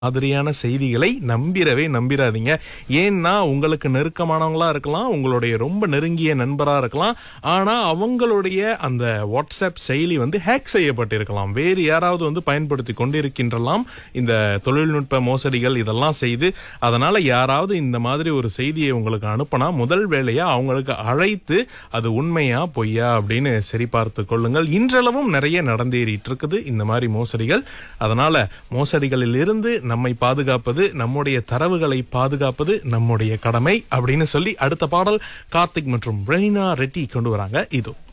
மாதிரியான செய்திகளை நம்பிரவே நம்பிராதீங்க ஏன்னா உங்களுக்கு நெருக்கமானவங்களா இருக்கலாம் உங்களுடைய ரொம்ப நெருங்கிய நண்பரா இருக்கலாம் ஆனா அவங்களுடைய அந்த வாட்ஸ்அப் செயலி வந்து ஹேக் செய்யப்பட்டிருக்கலாம் வேறு யாராவது வந்து பயன்படுத்தி கொண்டிருக்கின்றலாம் இந்த தொழில்நுட்ப மோசடிகள் இதெல்லாம் செய்து அதனால யாராவது இந்த மாதிரி ஒரு செய்தியை உங்களுக்கு அனுப்பினா முதல் வேலையா அவங்களுக்கு அழைத்து அது உண்மையா பொய்யா அப்படின்னு சரி பார்த்து கொள்ளுங்கள் இன்றளவும் நிறைய நடந்தேறிட்டு இருக்குது இந்த மாதிரி மோசடிகள் அதனால மோசடிகளில் இருந்து நம்மை பாதுகாப்பது நம்முடைய தரவுகளை பாதுகாப்பது நம்முடைய கடமை அப்படின்னு சொல்லி அடுத்த பாடல் கார்த்திக் மற்றும் ரெய்னா ரெட்டி கொண்டு வராங்க இதோ